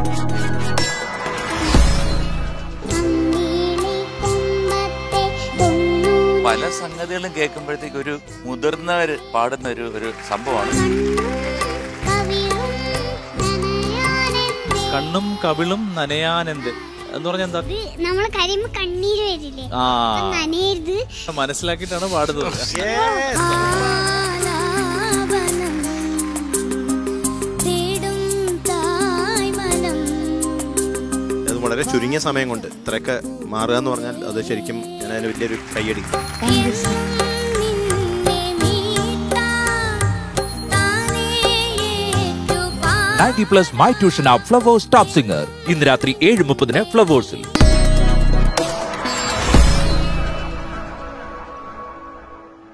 പല സംഗതികളും കേൾക്കുമ്പോഴത്തേക്ക് ഒരു മുതിർന്നവര് പാടുന്ന ഒരു ഒരു സംഭവമാണ് കണ്ണും കവിളും നനയാനെന്ത് എന്ന് പറഞ്ഞാൽ എന്താ നമ്മൾ കരയുമ്പോ കണ്ണീര് വരില്ലേ ആ അപ്പൊ നനയരുത് മനസ്സിലാക്കിയിട്ടാണ് പാടുന്നത് ആലാപനം തേടും തായ്മനം അത് വളരെ ചുരുങ്ങിയ സമയം കൊണ്ട് ഇത്രയൊക്കെ മാറുക എന്ന് പറഞ്ഞാൽ അത് ശരിക്കും ഞാൻ അതിന് വലിയൊരു കൈയടി നിന്നെ മീട്ടാൻ താനേ ഏറ്റുപാ ninety plus my tuition app Flowers top singer ഇന്ന് രാത്രി ഏഴ് മുപ്പതിന് ഫ്ലവേഴ്സിൽ